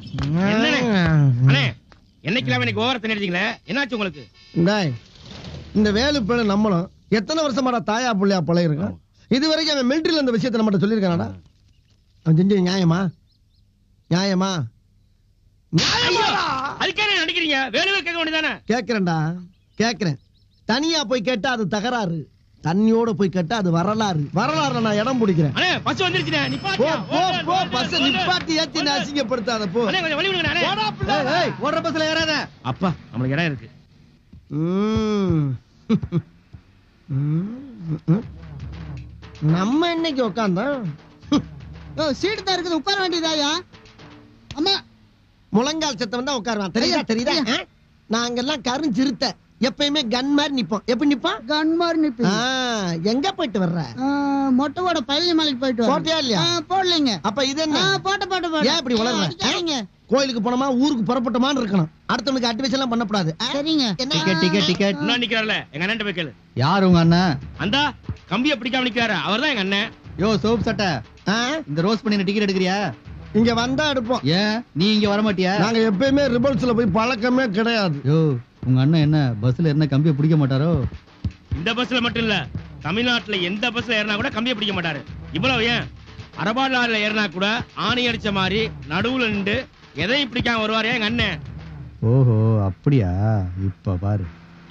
என்னண்ணே? அண்ணே என்னைக்கெல்லாம் எனக்கு ஓவரத்தை நினைச்சீங்களே என்னாச்சு உங்களுக்கு டேய், இந்த வேலு பேரு நம்மளும் எத்தனை வருஷமாடா தாயா புள்ளையா பழகிருக்கான் இது வரைக்கும் அவன் மிலிட்டரியில இந்த விஷயத்தை நம்மகிட்ட சொல்லியிருக்கானடா அவன் செஞ்சது நியாயமா நியாயமா நியாயமாடா? அதுக்கே என்ன நடிக்கிறீங்க வேணுவே கேட்க வேண்டியதானே கேக்குறேன்டா கேக்குறேன் தனியா போய் கேட்டா அது தகராறு தண்ணியோட போய் கேட்டா அது வரலாறு வரலாறுல நான் இடம் பிடிக்கிறேன் அண்ணே பஸ் வந்துருச்சுண்ணே போ நிப்பாட்டியா போ போ பஸ் நிப்பாட்டி ஏத்தி நான் அசிங்கப்படுத்தாத போ அண்ணே கொஞ்சம் வழி விடுங்க அண்ணே ஏய், ஏய், ஓடுற பஸ்ல ஏறாத அப்பா நம்மளுக்கு இடம் இருக்கு ம். ம், ம். நம்ம இன்னைக்கு உட்காந்தோம் சீட்டு தான் இருக்குது உட்கார வேண்டியதாயா அம்மா முழங்கால் சத்தம் தான் உட்காருவான் தெரியுதா தெரியுதா ஆ? நாங்கெல்லாம் கருஞ்சிருத்த எப்பயுமே கன் மாதிரி நிப்போம் எப்படி நிப்போம் கன் மாதிரி நிப்பி ஆ, எங்க போயிட்டு வர்ற மொட்டைவோட பழனி மலைக்கு போயிட்டு வரேன். போட்டியா இல்லையா? ஆ, போடலைங்க அப்ப இது என்ன ஆ, போட்ட போட்ட போட்ட ஏன் இப்படி வளர்ற? அடிக்காதீங்க. கோயிலுக்கு போனோமா ஊருக்கு புறப்பட்டோமான்னு இருக்கணும் அடுத்தவனுக்கு அட்வைஸ் எல்லாம் பண்ணக்கூடாது ஆ? சரிங்க என்ன? டிக்கெட் டிக்கெட் டிக்கெட் இன்னும் நிக்கிறாருல எங்க அண்ணன் போய் கேளு யார் உங்க அண்ணன் அந்த கம்பியை பிடிக்காம நிக்கிறாரு அவர்தான் எங்க அண்ணன் யோ சோப் சட்டை ஆ? இந்த ரோஸ் பண்ணி டிக்கெட் எடுக்கிறியா இங்க வந்தா எடுப்போம் ஏன் நீ இங்க வர மாட்டியா நாங்க எப்பயுமே ரிபல்ஸ்ல போய் பழக்கமே கிடையாது யோ உங்க அண்ணன் என்ன பஸ்ல என்ன கம்பியை பிடிக்க மாட்டாரோ இந்த பஸ்ல மட்டும் இல்ல தமிழ்நாட்டுல எந்த பஸ்ல ஏறினா கூட கம்பியை பிடிக்க மாட்டாரு இவ்வளவு ஏன் அரபாடுல ஏறினா கூட ஆணி அடிச்ச மாதிரி நடுவுல நின்று எதையும் பிடிக்காம வருவாரு எங்க அண்ணன் ஓஹோ அப்படியா இப்ப பாரு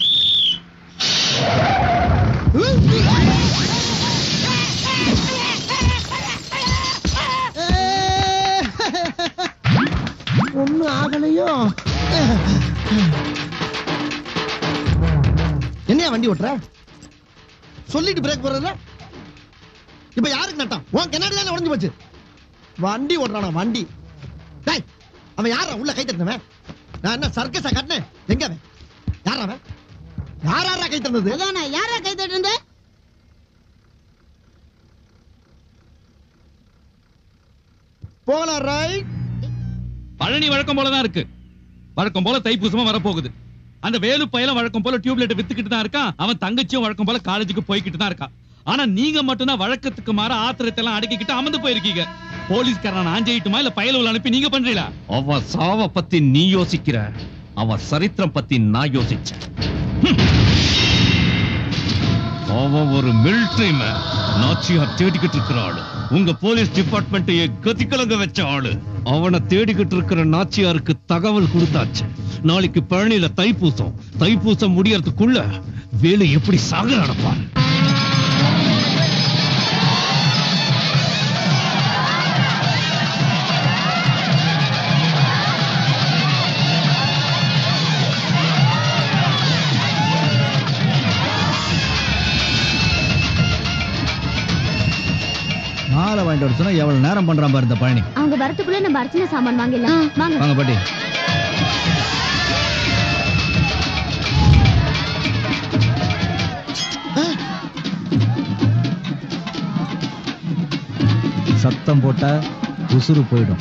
ஒண்ணு ஆகலையோ என்னையா வண்டி ஓட்டுற சொல்லிட்டு பிரேக் போடுறதுல இப்ப யாருக்கு நட்டம் உன் கண்ணாடி தானே உடஞ்சு போச்சு வண்டி ஓட்டுறானா வண்டி டேய் அவன் யாரா உள்ள கை தட்டினவன் நான் என்ன சர்க்கஸா கட்டினேன் எங்க அவன் யாரா அவன் யாரா கை தந்தது அதானே யாரா கை தட்டு போகலாம் ரைட் பழனி வழக்கம் போல தான் இருக்கு வழக்கம் போல தைப்பூசமா வரப்போகுது அந்த வேலு பையலும் வழக்கம் போல டியூப்லைட் வித்துக்கிட்டு தான் இருக்கான் அவன் தங்கச்சியும் வழக்கம் போல காலேஜுக்கு போய்கிட்டு தான் இருக்கான் ஆனா நீங்க மட்டும்தான் வழக்கத்துக்கு மாற ஆத்திரத்தை எல்லாம் அடக்கிக்கிட்டு அமர்ந்து போயிருக்கீங்க போலீஸ்காரன் ஆஞ்சைட்டுமா இல்ல பயலுல அனுப்பி நீங்க பண்றீங்களா அவ சாவ பத்தி நீ யோசிக்கிற அவ சரித்திரம் பத்தி நான் யோசிச்சேன் ஹம். அவ ஒரு மிலிட்டரி மேன் நாச்சியார் தேடிக்கிட்டு இருக்கிற ஆளு உங்க போலீஸ் டிபார்ட்மெண்ட்டையே கதிக்கலங்க வச்ச ஆளு அவனை தேடிக்கிட்டு இருக்கிற நாச்சியாருக்கு தகவல் கொடுத்தாச்சு நாளைக்கு பழனியில தைப்பூசம் தைப்பூசம் முடியறதுக்குள்ள வேலு எப்படி சாகுறான பாரு மாலை வாங்கிட்டு வர சொன்னா எவ்வளவு நேரம் பண்றான் பாரு இந்த பழனி அவங்க வரத்துக்குள்ள நம்ம அர்ச்சனை சாமான் வாங்கிடலாம் வாங்க வாங்க பாட்டி சத்தம் போட்டா உசுறு போயிடும்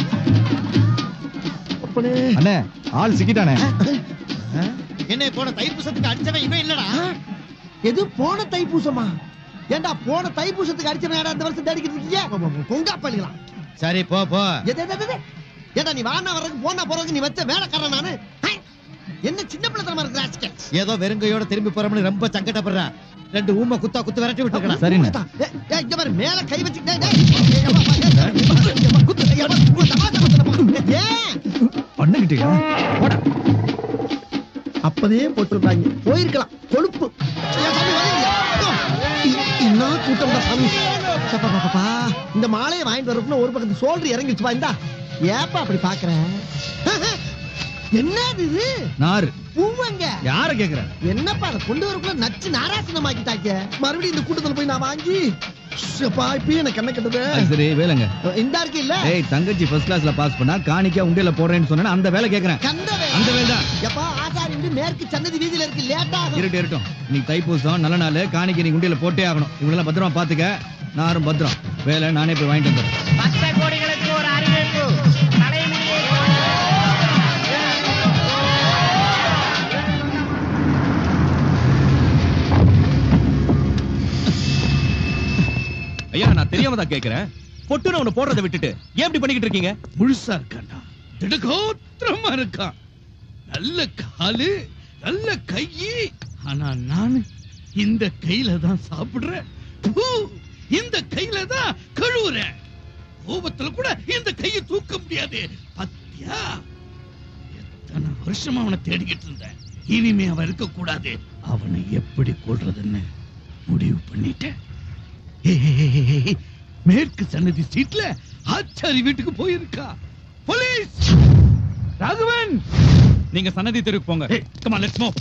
அண்ணே ஆள் சிக்கிட்டானே என்ன போன தைப்பூசத்துக்கு அடிச்சவன் இவன் இல்லடா எது போன தைப்பூசமா ஏண்டா போன தைப்பூசத்துக்கு அடிச்சவன் ஏடா இந்த வருஷம் தேடிக்கிட்டு இருக்கீங்க கொங்கா பள்ளிக்கலாம் சரி போ போ எது எது, எது, எது? ஏண்டா நீ வானா வர்றதுக்கு போனா போறதுக்கு நீ வச்ச வேலைக்காரன் நானு ஹை! என்ன சின்ன பிள்ளைத்தனமா இருக்கு ராஸ்கல். ஏதோ வெறுங்கையோட திரும்பி போறோம்னு ரொம்ப சங்கடப்படுறேன் ரெண்டு ஊமை குத்தா குத்து விரட்டி விட்டுருக்கா குத்தா. ஏய், ஏய், இங்க பாரு, மேல கை வச்சுக்கிட்டே, டேய். ஏய், எப்பா, எப்பா, ஏய், எப்பா, குத்து, எப்பா, குத்து, தமாஷா குத்துறப்பா. ஏன்? பண்ணுகிட்டியா அப்பதே போட்டிருப்பாங்க போயிருக்கலாம் கொழுப்பு ஏன் சாமி வரீங்க? ஐயோ, இ- என்ன கூட்டம் சாமி சப்பா, பா, பா, பா. இந்த மாலையை வாங்கிட்டு வரப்புன்னு ஒரு பக்கத்து சோல்டர் இறங்கிச்சுப்பா இந்தா ஏப்பா அப்படி பாக்குறேன் என்னது இது நாரு பூவங்க யார கேக்குற என்னப்பா அதை கொண்டு வரக்குள்ள நச்சு நாராசனமாக்கிட்டாங்க மறுபடியும் இந்த கூட்டத்துல போய் நான் வாங்கி ஷப்பா, இப்பயும் எனக்கு என்ன கெட்டது அது சரி வேலைங்க இந்த இருக்கு இல்ல ஏய் தங்கச்சி ஃபர்ஸ்ட் கிளாஸ்ல பாஸ் பண்ணா காணிக்கா உண்டியல போடுறேன்னு சொன்னா அந்த வேலை கேக்குறேன் கந்த அந்த வேலை தான் எப்பா ஆசாரி வீடு மேற்கு சன்னதி வீதியில இருக்கு லேட்டா இருட்டு இருட்டும் இன்னைக்கு தைப்பூசம் நல்ல நாள் காணிக்கை நீ உண்டியல போட்டே ஆகணும் இவங்களெல்லாம் பத்திரமா பாத்துக்க நானும் பத்திரம் வேலை நானே போய் வாங்கிட்டு வந்துடுறேன் பக்த கோடிகளுக்கு ஒரு அறிவிப்பு தலைமையை ஐயா நான் தெரியாம தான் கேக்குறேன் பொட்டுன்னு ஒண்ணு போடுறதை விட்டுட்டு ஏன் இப்படி பண்ணிக்கிட்டு இருக்கீங்க முழுசா இருக்காண்டா திடகோத்திரமா இருக்கான் நல்ல காலு நல்ல கையி ஆனா நானு இந்த கையில தான் சாப்பிடுறேன் பூ, இந்த கையில தான் கழுவுறேன் கோபத்துல கூட இந்த கையை தூக்க முடியாது பத்தியா எத்தனை வருஷமா அவனை தேடிக்கிட்டு இருந்தேன் இனிமே அவன் இருக்க கூடாது அவனை எப்படி கொள்றதுன்னு முடிவு பண்ணிட்டேன் ஏய், ஏய், ஏய், ஏய், ஏய், மேற்கு சன்னதி சீட்ல ஆச்சாரி வீட்டுக்கு போயிருக்கா போலீஸ் ராகவன் நீங்க சன்னதி தெருவுக்கு போங்க கமா லெட்ஸ் மூவ்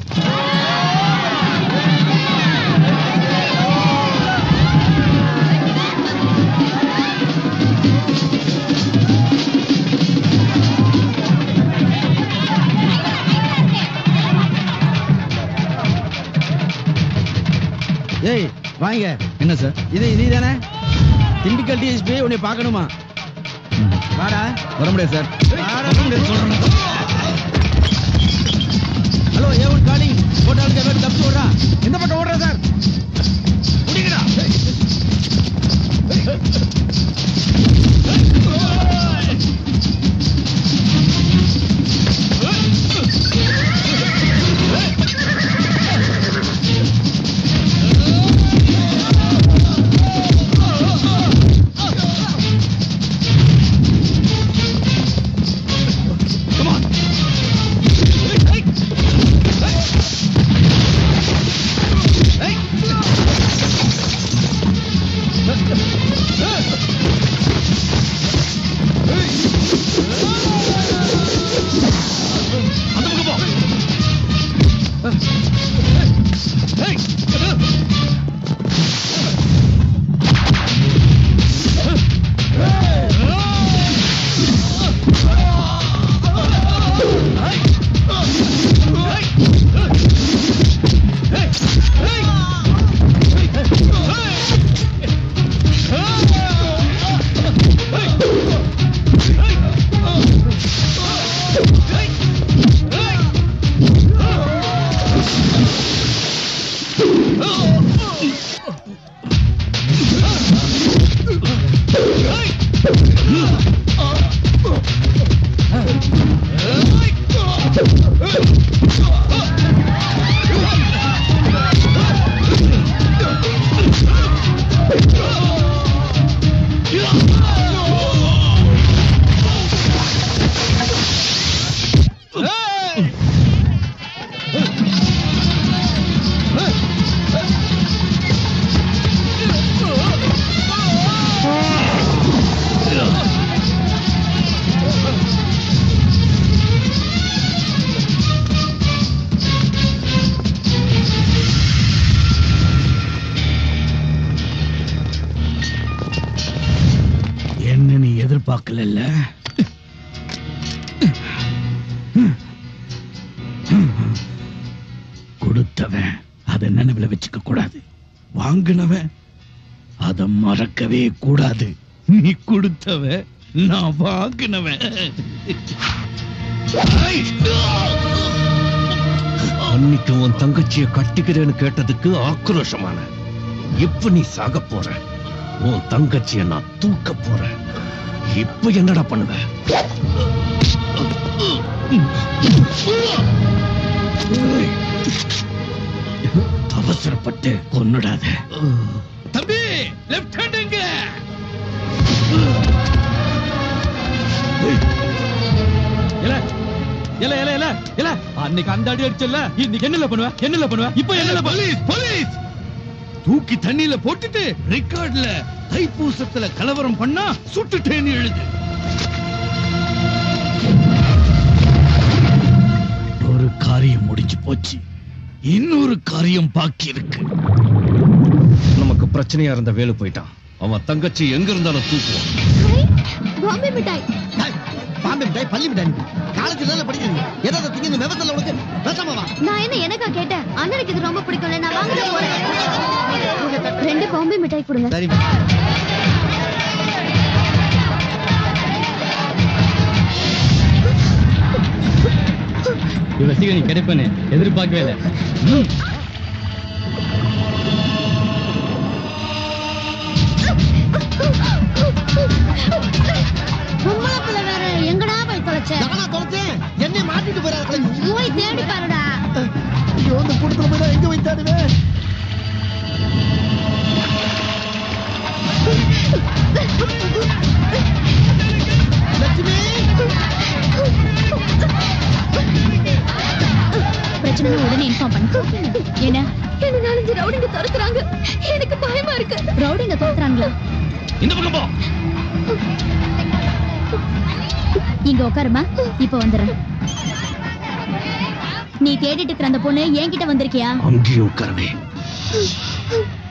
ஏய் வாங்க என்ன சார் இது நீ தானே திண்டுக்கல் டிஎஸ்பி உன்னை பார்க்கணுமா வாடா வர முடியாது சார் ஹலோ ஏவன் காலிங் போட்டாளுக்கு ஏதாவது தப்பிச்சு ஓடுறா எந்த பக்கம் ஓடுறா சார் முடிங்கடா Come on. Hey, hey. Hey. அந்த பக்கம் போ. Hey. என்ன நீ எதிர்பார்க்கல கொடுத்தவன் அதை நினைவுல வச்சுக்க கூடாது வாங்கினவன் அதை மறக்கவே கூடாது நீ கொடுத்தவன் நான் வாங்கினவன் அன்னைக்கு உன் தங்கச்சிய கட்டிக்கிறேன்னு கேட்டதுக்கு ஆக்ரோஷமான இப்ப நீ சாக போற உன் தங்கச்சிய நான் தூக்க போறேன் இப்ப என்னடா பண்ணுவ அவசரப்பட்டு கொன்னுடாத தம்பி லெப்ட் ஹேண்ட் எங்க இல்ல இல்ல இல்ல இல்ல இல்ல அன்னைக்கு அந்த அடி அடிச்சல இன்னைக்கு என்னல பண்ணுவ என்னல பண்ணுவ இப்போ என்னல போலீஸ் போலீஸ் தூக்கி தண்ணியில போட்டுட்டு ரெக்கார்ட்ல தைப்பூசத்துல கலவரம் பண்ணா சுட்டுட்டேன்னு எழுது ஒரு காரியம் முடிஞ்சு போச்சு இன்னொரு காரியம் பாக்கி இருக்கு நமக்கு பிரச்சனையா இருந்த வேலு போயிட்டான் அவன் தங்கச்சி எங்க இருந்தாலும் தூக்குவான் பாம்பே மிட்டாய் டேய், பாம்பே மிட்டாய் பள்ளி மிட்டாய் காலேஜ்ல தானே படிக்கிறீங்க ஏதாவது திங்க விபத்துல உனக்கு பேசாம வா நான் என்ன எனக்கா கேட்டேன் அண்ணனுக்கு இது ரொம்ப பிடிக்கும்ல நான் வாங்க போறேன் ரெண்டு பாம்பே மிட்டாய் கொடுங்க சரி இவ்வளவு சீக்கிரம் நீ கிடைப்பேன்னு எதிர்பார்க்கவே இல்லை பொம்பளை பிள்ளை வேற எங்கடா போய் தொலைச்ச தேடிட்டு போயிடாத போய் தேடி பாருடா ஐயோ இந்த கூட்டத்துல போய் நான் எங்க போய் தேடுவேன் லட்சுமி பிரச்சனை உடனே இன்ஃபார்ம் பண்ணு என்ன என்ன நாலஞ்சு ரவுடிங்க துரத்துறாங்க எனக்கு பயமா இருக்கு ரவுடிங்க துரத்துறாங்களா இந்த பக்கம் போ இங்க உட்காருமா இப்ப வந்துடுறேன் நீ தேடிட்டு இருக்கிற அந்த பொண்ணு என்கிட்ட வந்திருக்கியா அங்கேயும் உட்காரவே